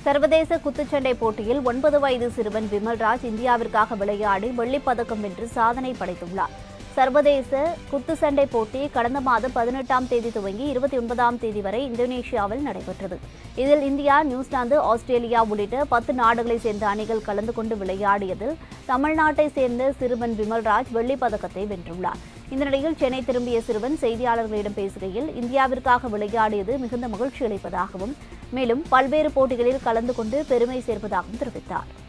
சர்வதேச குத்துச்சண்டை போட்டியில் ஒன்பது வயது சிறுவன் விமல்ராஜ் இந்தியாவிற்காக விளையாடி வெள்ளிப் பதக்கம் வென்று சாதனை படைத்துள்ளார் சர்வதேச குத்துச்சண்டை போட்டி கடந்த மாதம் பதினெட்டாம் தேதி துவங்கி இருபத்தி ஒன்பதாம் தேதி வரை இந்தோனேஷியாவில் நடைபெற்றது இதில் இந்தியா நியூசிலாந்து ஆஸ்திரேலியா உள்ளிட்ட பத்து நாடுகளைச் சேர்ந்த அணிகள் கலந்து கொண்டு விளையாடியதில் தமிழ்நாட்டை சேர்ந்த சிறுவன் விமல்ராஜ் வெள்ளிப் பதக்கத்தை வென்றுள்ளார் இந்த நிலையில் சென்னை திரும்பிய சிறுவன் செய்தியாளர்களிடம் பேசுகையில் இந்தியாவிற்காக விளையாடியது மிகுந்த மகிழ்ச்சி அளிப்பதாகவும் மேலும் பல்வேறு போட்டிகளில் கலந்து கொண்டு பெருமை சேர்ப்பதாகவும் தெரிவித்தார்